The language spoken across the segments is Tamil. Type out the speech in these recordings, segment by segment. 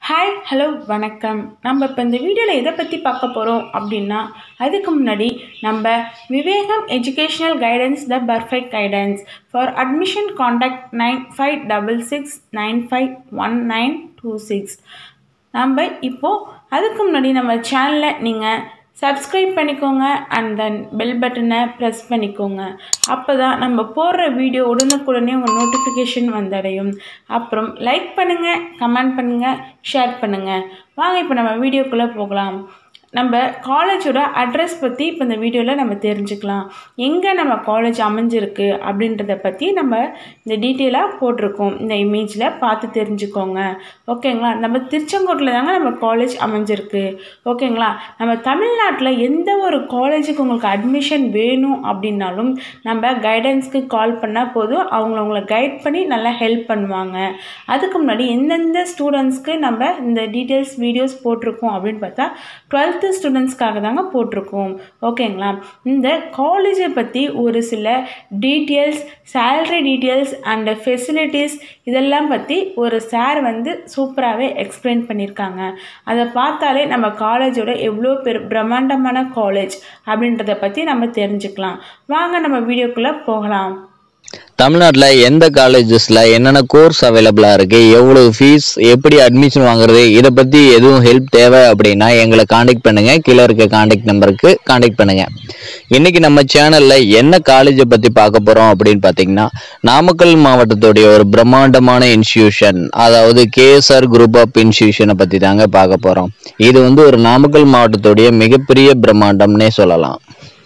ஹாய் ஹலோ வணக்கம் நம்ம இப்போ இந்த வீடியோவில் எதை பற்றி பார்க்க போகிறோம் அப்படின்னா அதுக்கு முன்னாடி நம்ம Vivekam educational guidance the perfect guidance for admission contact nine five double six nine five one nine two six நம்ம இப்போது அதுக்கு முன்னாடி நம்ம சேனலை நீங்கள் சப்ஸ்கிரைப் பண்ணிக்கோங்க அண்ட் தென் பெல் பட்டனை ப்ரெஸ் பண்ணிக்கோங்க அப்போ தான் நம்ம போடுற வீடியோ உடனுக்குடனே உங்கள் நோட்டிஃபிகேஷன் வந்தடையும் அப்புறம் லைக் பண்ணுங்கள் கமெண்ட் பண்ணுங்கள் ஷேர் பண்ணுங்கள் வாங்க இப்போ நம்ம வீடியோக்குள்ளே போகலாம் நம்ம காலேஜோட அட்ரஸ் பற்றி இப்போ இந்த வீடியோவில் நம்ம தெரிஞ்சுக்கலாம் எங்கே நம்ம காலேஜ் அமைஞ்சிருக்கு அப்படின்றத பற்றி நம்ம இந்த டீட்டெயிலாக போட்டிருக்கோம் இந்த இமேஜில் பார்த்து தெரிஞ்சுக்கோங்க ஓகேங்களா நம்ம திருச்செங்கோட்டில் தாங்க நம்ம காலேஜ் அமைஞ்சிருக்கு ஓகேங்களா நம்ம தமிழ்நாட்டில் எந்த ஒரு காலேஜுக்கு உங்களுக்கு அட்மிஷன் வேணும் அப்படின்னாலும் நம்ம கைடன்ஸ்க்கு கால் பண்ணால் போதும் அவங்க உங்களை கைட் பண்ணி நல்லா ஹெல்ப் பண்ணுவாங்க அதுக்கு முன்னாடி எந்தெந்த ஸ்டூடெண்ட்ஸ்க்கு நம்ம இந்த டீட்டெயில்ஸ் வீடியோஸ் போட்டிருக்கோம் அப்படின்னு பார்த்தா டுவெல்த் டுவெல்த்து ஸ்டூடெண்ட்ஸ்க்காக தாங்க போட்டிருக்கோம் ஓகேங்களா இந்த காலேஜை பற்றி ஒரு சில details salary details and facilities இதெல்லாம் பற்றி ஒரு சார் வந்து சூப்பராகவே எக்ஸ்பிளைன் பண்ணியிருக்காங்க அதை பார்த்தாலே நம்ம காலேஜோட எவ்வளோ பெரு பிரம்மாண்டமான காலேஜ் அப்படின்றத பற்றி நம்ம தெரிஞ்சுக்கலாம் வாங்க நம்ம வீடியோக்குள்ளே போகலாம் தமிழ்நாட்டில் எந்த காலேஜஸில் என்னென்ன கோர்ஸ் அவைலபிளாக இருக்குது எவ்வளவு ஃபீஸ் எப்படி அட்மிஷன் வாங்குறது இதை பற்றி எதுவும் ஹெல்ப் தேவை அப்படின்னா எங்களை காண்டாக்ட் பண்ணுங்கள் கீழே இருக்க காண்டாக்ட் நம்பருக்கு காண்டாக்ட் பண்ணுங்கள் இன்றைக்கி நம்ம சேனலில் என்ன காலேஜை பற்றி பார்க்க போகிறோம் அப்படின்னு பார்த்தீங்கன்னா நாமக்கல் மாவட்டத்துடைய ஒரு பிரம்மாண்டமான இன்ஸ்டியூஷன் அதாவது கேஎஸ்ஆர் குரூப் ஆஃப் இன்ஸ்டியூஷனை பற்றி தாங்க பார்க்க போகிறோம் இது வந்து ஒரு நாமக்கல் மாவட்டத்துடைய மிகப்பெரிய பிரம்மாண்டம்னே சொல்லலாம்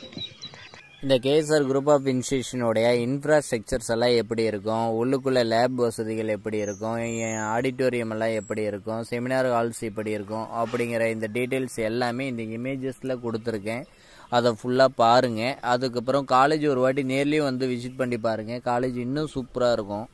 இந்த கேஎஸ்ஆர் குரூப் ஆஃப் இன்ஸ்டியூஷனுடைய இன்ஃப்ராஸ்ட்ரக்சர்ஸ் எல்லாம் எப்படி இருக்கும் உள்ளுக்குள்ளே லேப் வசதிகள் எப்படி இருக்கும் ஆடிட்டோரியம் எல்லாம் எப்படி இருக்கும் செமினார் ஹால்ஸ் எப்படி இருக்கும் அப்படிங்கிற இந்த டீட்டெயில்ஸ் எல்லாமே இந்த இமேஜஸில் கொடுத்துருக்கேன் அதை ஃபுல்லாக பாருங்கள் அதுக்கப்புறம் காலேஜ் ஒரு வாட்டி நேர்லேயும் வந்து விசிட் பண்ணி பாருங்கள் காலேஜ் இன்னும் சூப்பராக இருக்கும்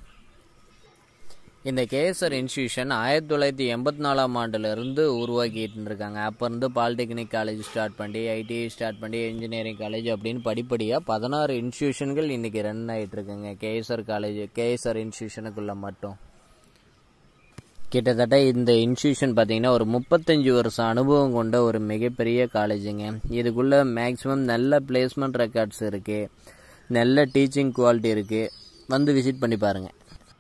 இந்த கேஎஸ்ஆர் இன்ஸ்டியூஷன் ஆயிரத்தி தொள்ளாயிரத்தி எண்பத்தி நாலாம் ஆண்டுலேருந்து உருவாக்கிட்டு இருக்காங்க அப்போ இருந்து பாலிடெக்னிக் காலேஜ் ஸ்டார்ட் பண்ணி ஐடிஐ ஸ்டார்ட் பண்ணி இன்ஜினியரிங் காலேஜ் அப்படின்னு படிப்படியாக பதினாறு இன்ஸ்டியூஷன்கள் இன்றைக்கி ரன் ஆகிட்டு இருக்குங்க கேஎஸ்ஆர் காலேஜ் கேஎஸ்ஆர் இன்ஸ்டியூஷனுக்குள்ளே மட்டும் கிட்டத்தட்ட இந்த இன்ஸ்டியூஷன் பார்த்தீங்கன்னா ஒரு முப்பத்தஞ்சு வருஷம் அனுபவம் கொண்ட ஒரு மிகப்பெரிய காலேஜுங்க இதுக்குள்ளே மேக்ஸிமம் நல்ல பிளேஸ்மெண்ட் ரெக்கார்ட்ஸ் இருக்குது நல்ல டீச்சிங் குவாலிட்டி இருக்குது வந்து விசிட் பண்ணி பாருங்கள்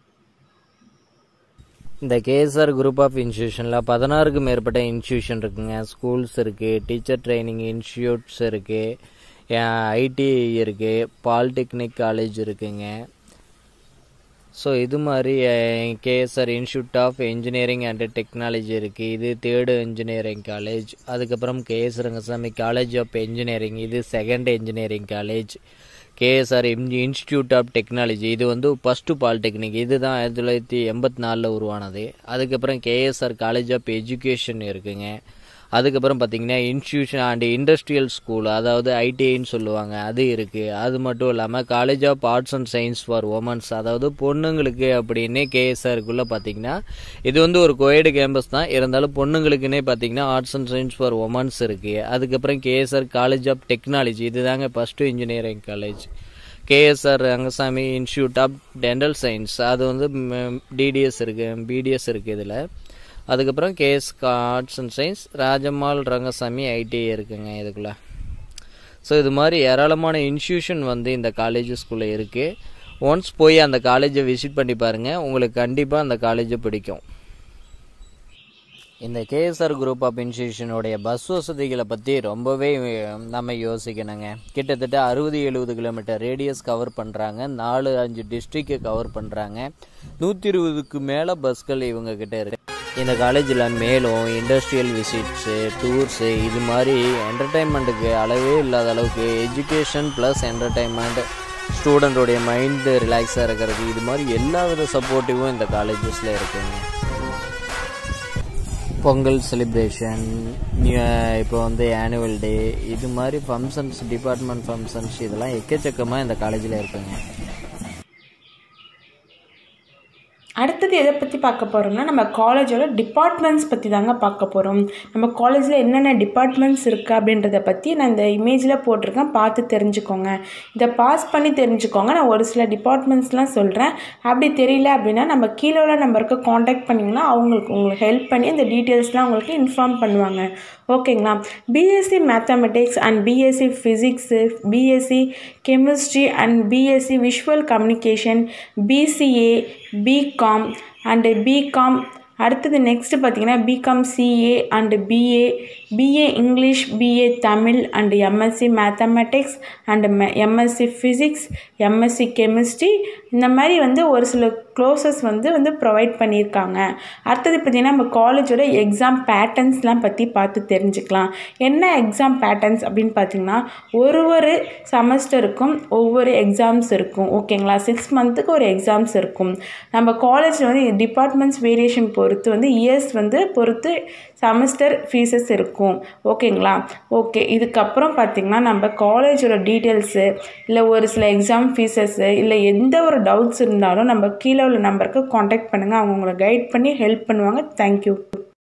இந்த கேஎஸ்ஆர் குரூப் ஆஃப் இன்ஸ்டியூஷனில் பதினாறுக்கு மேற்பட்ட இன்ஸ்டியூஷன் இருக்குங்க ஸ்கூல்ஸ் இருக்குது டீச்சர் ட்ரைனிங் இன்ஸ்டியூட்ஸ் இருக்குது ஐடி இருக்குது பாலிடெக்னிக் காலேஜ் இருக்குங்க ஸோ இது மாதிரி KSR institute of engineering and technology இருக்குது இது தேர்டு இன்ஜினியரிங் காலேஜ் அதுக்கப்புறம் KS Rangasamy college of engineering இது second engineering college KSR institute of technology இது வந்து ஃபஸ்ட்டு பாலிடெக்னிக் இது தான் ஆயிரத்தி தொள்ளாயிரத்தி எண்பத்தி நாலில் உருவானது அதுக்கப்புறம் கேஎஸ்ஆர் காலேஜ் ஆஃப் எஜுகேஷன் இருக்குங்க அதுக்கப்புறம் பார்த்தீங்கன்னா இன்ஸ்டியூஷன் அண்ட் இண்டஸ்ட்ரியல் ஸ்கூல் அதாவது ஐடிஐன்னு சொல்லுவாங்க அது இருக்குது அது மட்டும் இல்லாமல் college of arts and science for women's அதாவது பொண்ணுங்களுக்கு அப்படின்னு கேஎஸ்ஆருக்குள்ளே பார்த்தீங்கன்னா இது வந்து ஒரு கோயடு கேம்பஸ் தான் இருந்தாலும் பொண்ணுங்களுக்குன்னே பார்த்தீங்கன்னா arts and science for women's இருக்குது அதுக்கப்புறம் கேஎஸ்ஆர் காலேஜ் ஆஃப் டெக்னாலஜி இது தாங்க first engineering college KSR Rangasamy institute of dental science அது வந்து டிடிஎஸ் இருக்குது பிடிஎஸ் இருக்குது இதில் அதுக்கப்புறம் KS arts and science Rajammal Rangasamy ITI இருக்குங்க இதுக்குள்ளே ஸோ இது மாதிரி ஏராளமான இன்ஸ்டியூஷன் வந்து இந்த காலேஜஸ்குள்ளே இருக்குது ஒன்ஸ் போய் அந்த காலேஜை விசிட் பண்ணி பாருங்கள் உங்களுக்கு கண்டிப்பாக அந்த காலேஜை பிடிக்கும் இந்த கேஎஸ்ஆர் குரூப் ஆஃப் இன்ஸ்டியூஷனுடைய பஸ் வசதிகளை பற்றி ரொம்பவே நம்ம யோசிக்கணுங்க கிட்டத்தட்ட அறுபது எழுபது கிலோமீட்டர் ரேடியஸ் கவர் பண்ணுறாங்க நாலு அஞ்சு டிஸ்ட்ரிக்டை கவர் பண்ணுறாங்க நூற்றி இருபதுக்கு மேலே பஸ்கள் இவங்க கிட்ட இருக்கு இந்த காலேஜில் மேலும் இண்டஸ்ட்ரியல் விசிட்ஸு டூர்ஸு இது மாதிரி என்டர்டைன்மெண்ட்டுக்கு அளவே இல்லாத அளவுக்கு எஜுகேஷன் ப்ளஸ் என்டர்டைன்மெண்ட் ஸ்டூடெண்ட்டோடைய மைண்டு ரிலாக்ஸாக இருக்கிறது இது மாதிரி எல்லா வித சப்போர்ட்டிவும் இந்த காலேஜஸில் இருக்குங்க பொங்கல் செலிப்ரேஷன் இப்போ வந்து ஆனுவல் டே இது மாதிரி ஃபங்க்ஷன்ஸ் டிபார்ட்மெண்ட் ஃபங்க்ஷன்ஸ் இதெல்லாம் எக்கச்சக்கமாக இந்த காலேஜில் இருக்குங்க அடுத்தது அடுத்தது எதை பற்றி பார்க்க போகிறோம்னா நம்ம காலேஜோட டிபார்ட்மெண்ட்ஸ் பற்றி தாங்க பார்க்க போகிறோம் நம்ம காலேஜில் என்னென்ன டிபார்ட்மெண்ட்ஸ் இருக்குது அப்படின்றத பற்றி நான் இந்த இமேஜில் போட்டிருக்கேன் பார்த்து தெரிஞ்சுக்கோங்க இதை பாஸ் பண்ணி தெரிஞ்சுக்கோங்க நான் ஒரு சில டிபார்ட்மெண்ட்ஸ்லாம் சொல்கிறேன் அப்படி தெரியல அப்படின்னா நம்ம கீழே உள்ள நம்பருக்கு காண்டாக்ட் பண்ணிங்கன்னா அவங்களுக்கு உங்களுக்கு ஹெல்ப் பண்ணி இந்த டீட்டெயில்ஸ்லாம் உங்களுக்கு இன்ஃபார்ம் பண்ணுவாங்க ஓகேங்களா BSc mathematics and BSc physics BSc chemistry and BSc visual communication BCA BCom and BCom அடுத்தது நெக்ஸ்ட்டு பார்த்தீங்கன்னா BCom CA and BA BA English BA Tamil and MSc mathematics and MSc physics MSc chemistry இந்த மாதிரி வந்து ஒரு சில க்ளோசஸ் வந்து வந்து ப்ரொவைட் பண்ணியிருக்காங்க அடுத்தது பார்த்திங்கன்னா நம்ம காலேஜோட எக்ஸாம் பேட்டர்ன்ஸ்லாம் பற்றி பார்த்து தெரிஞ்சுக்கலாம் என்ன எக்ஸாம் பேட்டர்ன்ஸ் அப்படின்னு பார்த்தீங்கன்னா ஒரு ஒரு செமஸ்டருக்கும் ஒவ்வொரு எக்ஸாம்ஸ் இருக்கும் ஓகேங்களா சிக்ஸ் மந்த்துக்கு ஒரு எக்ஸாம்ஸ் இருக்கும் நம்ம காலேஜில் வந்து டிபார்ட்மெண்ட்ஸ் வேரியேஷன் பொறுத்து வந்து இயர்ஸ் வந்து பொறுத்து செமஸ்டர் ஃபீஸஸ் இருக்கும் ஓகேங்களா ஓகே இதுக்கப்புறம் பார்த்திங்கன்னா நம்ம காலேஜோட டீட்டெயில்ஸு இல்லை ஒரு சில எக்ஸாம் ஃபீஸஸ்ஸு இல்லை எந்த ஒரு டவுட்ஸ் இருந்தாலும் நம்ம கீழே உள்ள நம்பருக்கு காண்டாக்ட் பண்ணுங்கள் அவங்க உங்களை கைட் பண்ணி ஹெல்ப் பண்ணுவாங்க தேங்க்யூ